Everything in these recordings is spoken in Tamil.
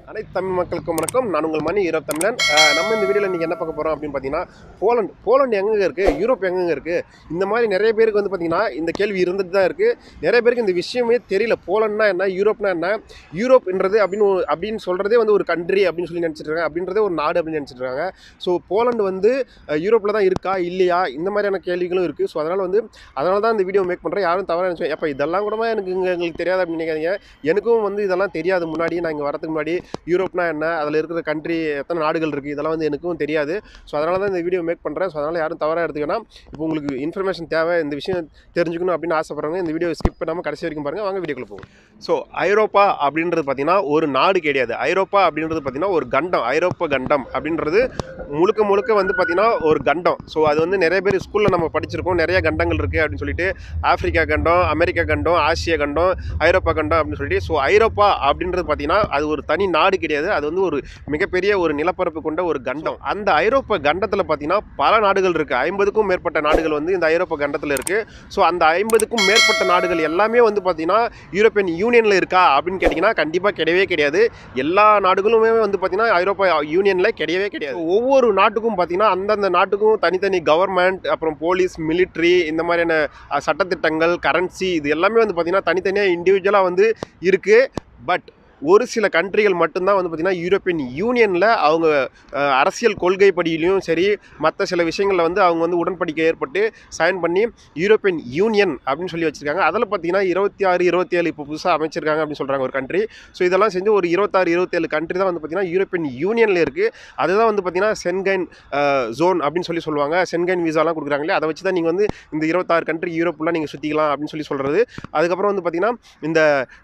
அனைத்து தமிழ் மக்களுக்கும் வணக்கம் நான் உங்கள் மணி யூரோப் தமிழன் அஹ் நம்ம இந்த வீடியோவில் நீங்கள் என்ன பார்க்க போகிறோம் அப்படின்னு பார்த்தீங்கன்னா போலண்ட் போலண்ட் எங்கெங்க இருக்குது யூரோப் எங்கெங்க இருக்குது இந்த மாதிரி நிறைய பேருக்கு வந்து பார்த்தீங்கன்னா இந்த கேள்வி இருந்துட்டு தான் இருக்குது நிறைய பேருக்கு இந்த விஷயமே தெரியல போலண்ட்னா என்ன யூரோப்னா என்ன யூரோப்ன்றது அப்படின்னு ஒரு- அப்படின்னு சொல்கிறதே வந்து ஒரு கண்ட்ரி அப்படின்னு சொல்லி நினச்சிட்டு இருக்காங்க அப்படின்றதே ஒரு நாடு அப்படின்னு நினச்சிட்டு இருக்காங்க ஸோ போலண்ட் வந்து யூரோப்பில் தான் இருக்கா இல்லையா இந்த மாதிரியான கேள்விகளும் இருக்குது ஸோ அதனால் வந்து அதனால தான் இந்த வீடியோ மேக் பண்ணுறேன் யாரும் தவறாக நினச்சோம் எப்போ இதெல்லாம் கூடமா எனக்கு இங்கே எங்களுக்கு தெரியாது அப்படின்னு நினைக்காதீங்க எனக்கும் வந்து இதெல்லாம் தெரியாது முன்னாடி நான் இங்கே வரதுக்கு முன்னாடி யூரோப்னா என்ன அதில் இருக்கிற கண்ட்ரி எத்தனை நாடுகள் இருக்குது இதெல்லாம் வந்து எனக்கும் தெரியாது ஸோ அதனால தான் இந்த வீடியோ மேக் பண்ணுறேன் ஸோ அதனால் யாரும் தவறாக எடுத்துக்கணும் இப்போ உங்களுக்கு இன்ஃபர்மேஷன் தேவை இந்த விஷயம் தெரிஞ்சுக்கணும் அப்படின்னு ஆசைப்படுறவங்க இந்த வீடியோ ஸ்கிப் பண்ணாமல் கடைசி வரைக்கும் பாருங்கள் வாங்க வீடியோக்குள்ள போகும் ஸோ ஐரோப்பா அப்படின்றது பார்த்தீங்கன்னா ஒரு நாடு கிடையாது ஐரோப்பா அப்படின்றது பார்த்தீங்கன்னா ஒரு கண்டம் ஐரோப்பா கண்டம் அப்படின்றது முழுக்க முழுக்க வந்து பார்த்தீங்கன்னா ஒரு கண்டம் ஸோ அது வந்து நிறைய பேர் ஸ்கூலில் நம்ம படிச்சிருக்கோம் நிறைய கண்டங்கள் இருக்குது அப்படின்னு சொல்லிட்டு ஆப்பிரிக்கா கண்டம் அமெரிக்கா கண்டம் ஆசிய கண்டம் ஐரோப்பா கண்டம் அப்படின்னு சொல்லிட்டு ஸோ ஐரோப்பா அப்படின்றது பார்த்தீங்கன்னா அது ஒரு தனி நாடு கிடையாது அது வந்து ஒரு மிகப்பெரிய ஒரு நிலப்பரப்பு கொண்ட ஒரு கண்டம் அந்த ஐரோப்பா கண்டத்தில் பார்த்தீங்கன்னா பல நாடுகள் இருக்குது ஐம்பதுக்கும் மேற்பட்ட நாடுகள் வந்து இந்த ஐரோப்பா கண்டத்தில் இருக்குது ஸோ அந்த ஐம்பதுக்கும் மேற்பட்ட நாடுகள் எல்லாமே வந்து பார்த்தீங்கன்னா யூரோப்பியன் யூனியனில் இருக்கா அப்படின்னு கேட்டிங்கன்னா கண்டிப்பாக கிடையவே கிடையாது எல்லா நாடுகளுமே வந்து பார்த்தீங்கன்னா ஐரோப்பா யூனியனில் கிடையவே கிடையாது ஒவ்வொரு நாட்டுக்கும் பார்த்தீங்கன்னா அந்தந்த நாட்டுக்கும் தனித்தனி கவர்மெண்ட் அப்புறம் போலீஸ் மிலிட்ரி இந்த மாதிரியான அஹ், சட்டத்திட்டங்கள் கரன்சி இது எல்லாமே வந்து பார்த்தீங்கன்னா தனித்தனியாக இண்டிவிஜுவலாக வந்து இருக்குது பட் ஒரு சில கண்ட்ரிகள் மட்டும்தான் வந்து பார்த்திங்கன்னா யூரோப்பியன் யூனியனில் அவங்க அஹ், அரசியல் கொள்கைப்படியிலையும் சரி மற்ற சில விஷயங்களில் வந்து அவங்க வந்து உடன்படிக்கை ஏற்பட்டு சைன் பண்ணி யூரோப்பியன் யூனியன் அப்படின்னு சொல்லி வச்சுருக்காங்க அதில் பார்த்தீங்கன்னா இருபத்தி ஆறு இருபத்தி ஏழு இப்போ புதுசாக அமைச்சிருக்காங்க அப்படின்னு சொல்கிறாங்க ஒரு கண்ட்ரி ஸோ இதெல்லாம் செஞ்சு ஒரு இருபத்தாறு இருபத்தேழு கண்ட்ரி தான் வந்து பார்த்திங்கன்னா யூரோப்பியன் யூனியனில் இருக்குது அதுதான் வந்து பார்த்திங்கன்னா சென்கைன் ஜோன் அப்படின்னு சொல்லி சொல்லுவாங்க சென்கைன் விசாலாம் கொடுக்குறாங்களே அதை வச்சு தான் நீங்கள் வந்து இந்த இருபத்தாறு கண்ட்ரி யூரோப்லாம் நீங்கள் சுற்றிக்கலாம் அப்படின்னு சொல்லி சொல்கிறது அதுக்கப்புறம் வந்து பார்த்திங்கன்னா இந்த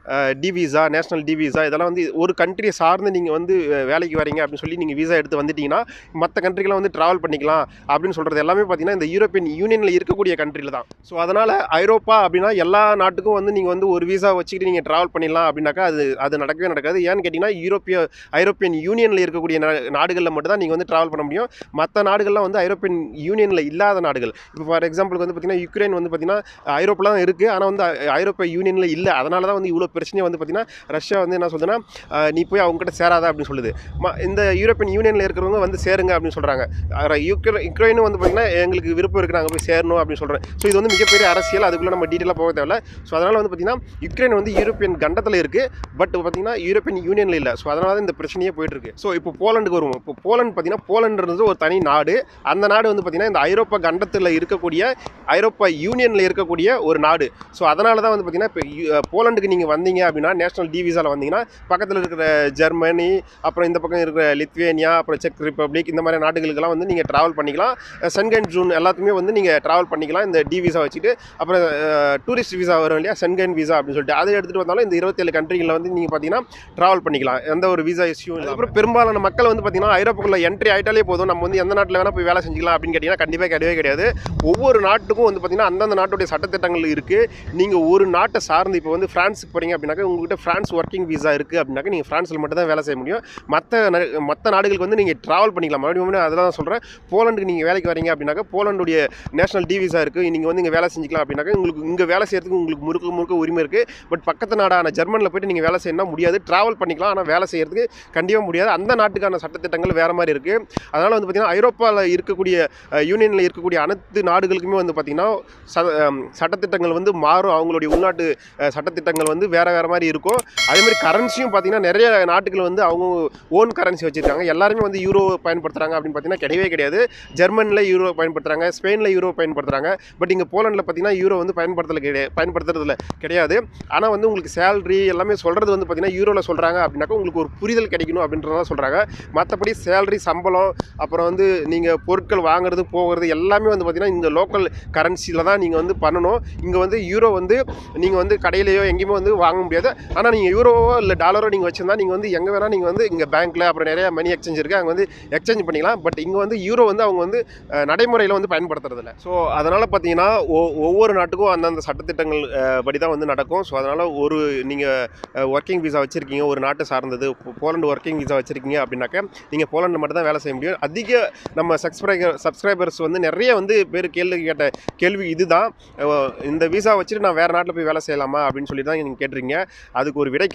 D visa national D visa இதெல்லாம் வந்து ஒரு கண்ட்ரியை சார்ந்து நீங்கள் வந்து அஹ், வேலைக்கு வரீங்க அப்படின்னு சொல்லி நீங்கள் விசா எடுத்து வந்துட்டீங்கன்னா மற்ற கண்ட்ரிக்கெலாம் வந்து ட்ராவல் பண்ணிக்கலாம் அப்படின்னு சொல்கிறது எல்லாமே பார்த்தீங்கன்னா இந்த யூரோப்பியன் யூனியனில் இருக்கக்கூடிய கண்ட்ரியில் தான் ஸோ அதனால் ஐரோப்பா அப்படின்னா எல்லா நாட்டுக்கும் வந்து நீங்கள் வந்து ஒரு விசா வச்சுக்கிட்டு நீங்கள் ட்ராவல் பண்ணிடலாம் அப்படின்னாக்கா அது அது நடக்கவே நடக்காது ஏன்னு கேட்டிங்கன்னா யூரோப்பிய ஐரோப்பியன் யூனியனில் இருக்கக்கூடிய நா- நாடுகளில் மட்டும் தான் நீங்கள் வந்து ட்ராவல் பண்ண முடியும் மற்ற நாடுகள்லாம் வந்து ஐரோப்பியன் யூனியனில் இல்லாத நாடுகள் இப்போ ஃபார் எக்ஸாம்பிளுக்கு வந்து பார்த்திங்கன்னா யுக்ரைன் வந்து பார்த்திங்கன்னா ஐரோப்பில் தான் இருக்குது ஆனால் வந்து ஐ- ஐரோப்பிய யூனியனில் இல்லை அதனால தான் வந்து இவ்வளோ பிரச்சனையை வந்து பார்த்திங்கன்னா ரஷ்யா வந்து என்ன சொல்லுதுன்னா அஹ், நீ போய் அவங்ககிட்ட சேராத அப்படின்னு சொல்லுது ம இந்த யூரோப்பியன் யூனியனில் இருக்கிறவங்க வந்து சேருங்க அப்படின்னு சொல்கிறாங்க யுக்ரை யுக்ரைனும் வந்து பார்த்திங்கன்னா எங்களுக்கு விருப்பம் இருக்குது நாங்கள் போய் சேரணும் அப்படின்னு சொல்கிறேன் ஸோ இது வந்து மிகப்பெரிய அரசியல் அதுக்குள்ளே நம்ம டீட்டெயிலாக போக தேவையில்ல ஸோ அதனால் வந்து பார்த்திங்கன்னா யுக்ரைன் வந்து யூரோப்பியன் கண்டத்தில் இருக்குது பட் பார்த்திங்கன்னா யூரோப்பியன் யூனியனில் இல்லை ஸோ அதனால தான் இந்த பிரச்சனையே போயிட்டு இருக்கு ஸோ இப்போ போலண்டுக்கு வருவோம் இப்போ போலண்ட் பார்த்திங்கன்னா போலண்டுன்றது ஒரு தனி நாடு அந்த நாடு வந்து பார்த்திங்கன்னா இந்த ஐரோப்பா கண்டத்தில் இருக்கக்கூடிய ஐரோப்பா யூனியனில் இருக்கக்கூடிய ஒரு நாடு ஸோ அதனால தான் வந்து பார்த்திங்கன்னா இப்போ யு- அஹ் போலண்டுக்கு நீங்கள் வந்தீங்க அப்படின்னா நேஷனல் டி விசாவில் வந்தீங்கன்னா பக்கத்தில் இருக்கிற ஜெர்மனி அப்புறம் இந்த பக்கம் இருக்கிற லித்வேனியா அப்புறம் செக் ரிப்பப்ளிக் இந்த மாதிரி நாடுகளுக்கெல்லாம் வந்து நீங்கள் ட்ராவல் பண்ணிக்கலாம் சென்கன் ஜூன் எல்லாத்துக்குமே வந்து நீங்கள் ட்ராவல் பண்ணிக்கலாம் இந்த டி விசா வச்சுட்டு அப்புறம் டூரிஸ்ட் விசா வரும் இல்லையா சென்கன் விசா அப்படின்னு சொல்லிட்டு அதை எடுத்துகிட்டு வந்தாலும் இந்த இருபத்தேழு கண்ட்ரிகளில் வந்து நீங்கள் பார்த்தீங்கன்னா ட்ராவல் பண்ணிக்கலாம் எந்த ஒரு விசா இஷ்யூ இல்லை அப்புறம் பெரும்பாலான மக்கள் வந்து பார்த்தீங்கன்னா ஐரோப்பாக்குள்ள என்ட்ரி ஆயிட்டாலே போதும் நம்ம வந்து எந்த நாட்டில் வேணால் போய் வேலை செஞ்சுக்கலாம் அப்படின்னு கேட்டிங்கன்னா கண்டிப்பாக கிடையவே கிடையாது ஒவ்வொரு நாட்டுக்கும் வந்து பார்த்தீங்கன்னா அந்தந்த நாட்டுடைய சட்டத்திட்டங்கள் இருக்குது நீங்கள் ஒரு நாட்டை சார்ந்து இப்போ வந்து ஃப்ரான்ஸுக்கு போகிறீங்க அப்படின்னாக்கா உங்ககிட்ட ஃப்ரான்ஸ் ஒர்க்கிங் விசா இருக்குது அப்படின்னாக்கா நீங்கள் ஃப்ரான்ஸில் மட்டும் தான் வேலை செய்ய முடியும் மற்ற மற்ற நாடுகளுக்கு வந்து நீங்கள் ட்ராவல் பண்ணிக்கலாம் மறுபடியும் மறுபடியும் அதெல்லாம் தான் சொல்கிறேன் போலண்டுக்கு நீங்கள் வேலைக்கு வரீங்க அப்படின்னாக்கா போலண்டுடைய நேஷனல் டி விசா இருக்குது நீங்கள் வந்து இங்கே வேலை செஞ்சுக்கலாம் அப்படின்னாக்கா உங்களுக்கு இங்கே வேலை செய்யறதுக்கு உங்களுக்கு முழுக்க முழுக்க உரிமை இருக்குது பட் பக்கத்து நாடான ஜெர்மனில் போயிட்டு நீங்கள் வேலை செய்யணும்னா முடியாது ட்ராவல் பண்ணிக்கலாம் ஆனால் வேலை செய்யறதுக்கு கண்டிப்பாக முடியாது அந்த நாட்டுக்கான சட்டத்திட்டங்கள் வேறு மாதிரி இருக்குது அதனால் வந்து பார்த்திங்கன்னா ஐரோப்பாவில் இருக்கக்கூடிய யூனியனில் இருக்கக்கூடிய அனைத்து நாடுகளுக்குமே வந்து பார்த்திங்கன்னா ச அம், சட்டத்திட்டங்கள் வந்து மாறும் அவங்களுடைய உள்நாட்டு அஹ், சட்டத்திட்டங்கள் வந்து வேறு வேறு மாதிரி இருக்கும் அதே மாதிரி கரன்சியும் பார்த்திங்கன்னா நிறைய நாட்டுகள் வந்து அவங்க ஓன் கரன்சி வச்சுருக்காங்க எல்லாருமே வந்து யூரோ பயன்படுத்துகிறாங்க அப்படின்னு பார்த்தீங்கன்னா கிடையவே கிடையாது ஜெர்மனில் யூரோ பயன்படுத்துகிறாங்க ஸ்பெயினில் யூரோ பயன்படுத்துகிறாங்க பட் இங்கே போலண்டில் பார்த்தீங்கன்னா யூரோ வந்து பயன்படுத்தல கிடையாது பயன்படுத்துறதுல கிடையாது ஆனால் வந்து உங்களுக்கு சேலரி எல்லாமே சொல்கிறது வந்து பார்த்தீங்கன்னா யூரோவில் சொல்கிறாங்க அப்படின்னாக்கா உங்களுக்கு ஒரு புரிதல் கிடைக்கணும் அப்படின்றத சொல்கிறாங்க மற்றபடி சேலரி சம்பளம் அப்புறம் வந்து நீங்கள் பொருட்கள் வாங்குறது போகிறது எல்லாமே வந்து பார்த்தீங்கன்னா இந்த லோக்கல் கரன்சியில் தான் நீங்கள் வந்து பண்ணணும் இங்கே வந்து யூரோ வந்து நீங்கள் வந்து கடையிலையோ எங்கேயுமே வந்து வாங்க முடியாது ஆனால் நீங்கள் யூரோவோ இல்லை டாலரோ நீங்கள் வச்சிருந்தா நீங்கள் வந்து எங்கே வேணால் நீங்கள் வந்து இங்கே பேங்க்கில் அப்புறம் நிறைய மணி எக்ஸ்சேஞ்ச் இருக்குது அங்கே வந்து எக்ஸ்சேஞ்ச் பண்ணிக்கலாம் பட் இங்கே வந்து யூரோ வந்து அவங்க வந்து அஹ், நடைமுறையில் வந்து பயன்படுத்துறதில்ல ஸோ அதனால் பார்த்தீங்கன்னா ஒ- ஒவ்வொரு நாட்டுக்கும் அந்தந்த சட்டத்திட்டங்கள் அஹ், படி தான் வந்து நடக்கும் ஸோ அதனால் ஒரு நீங்கள் ஒர்க்கிங் விசா வச்சுருக்கீங்க ஒரு நாட்டை சார்ந்தது இப்போ போலண்டு ஒர்க்கிங் விசா வச்சுருக்கீங்க அப்படின்னாக்கா நீங்கள் போலண்டில் மட்டும் தான் வேலை செய்ய முடியும் அதிக நம்ம சப்ஸ்கிரைபர் சப்ஸ்கிரைபர்ஸ் வந்து நிறைய வந்து பேர் கேள்வி கேட்ட கேள்வி இதுதான் அஹ், இந்த விசா வச்சுட்டு நான் வேறு நாட்டில் போய் வேலை செய்யலாமா அப்படின்னு சொல்லி தான் நீங்கள் கேட்டிருக்கீங்க அதுக்கு ஒரு விடை கிடைச்சிருக்கும்னு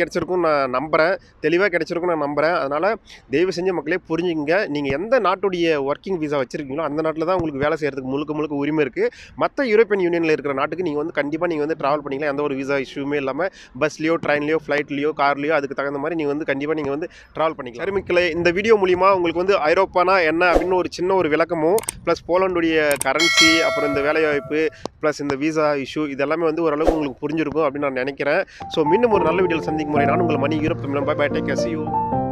கிடைச்சிருக்கும் நான் நம்புகிறேன் தெளிவாக கிடைச்சிருக்கும் நான் நம்புகிறேன் அதனால் தயவு செஞ்ச மக்களே புரிஞ்சுங்க நீங்கள் எந்த நாட்டுடைய ஒர்க்கிங் விசா வச்சுருக்கீங்களோ அந்த நாட்டில் தான் உங்களுக்கு வேலை செய்கிறதுக்கு முழுக்க முழுக்க உரிமை இருக்குது மற்ற யூரோப்பியன் யூனியனில் இருக்கிற நாட்டுக்கு நீங்கள் வந்து கண்டிப்பாக நீங்கள் வந்து ட்ராவல் பண்ணிக்கலாம் எந்த ஒரு விசா இஷ்யூமே இல்லாமல் பஸ்லையோ ட்ரெயின்லையோ ஃப்ளைட்லையோ கார்லையோ அதுக்கு தகுந்த மாதிரி நீங்கள் வந்து கண்டிப்பாக நீங்கள் வந்து ட்ராவல் பண்ணிக்கலாம் அருமிக்கலை இந்த வீடியோ மூலிமா உங்களுக்கு வந்து ஐரோப்பானா என்ன அப்படின்னு ஒரு சின்ன ஒரு விளக்கமும் ப்ளஸ் போலண்டுடைய கரன்சி அப்புறம் இந்த வேலைவாய்ப்பு ப்ளஸ் இந்த விசா இஷ்யூ இதெல்லாமே வந்து ஓரளவுக்கு உங்களுக்கு புரிஞ்சிருக்கும் அப்படின்னு நான் நினைக்கிறேன் ஸோ மீண்டும் ஒரு நல்ல வீடியோவில் சந்திக்கும் முறை நான் உங்கள் மணி யூரோப் தமிழன் bye bye take case you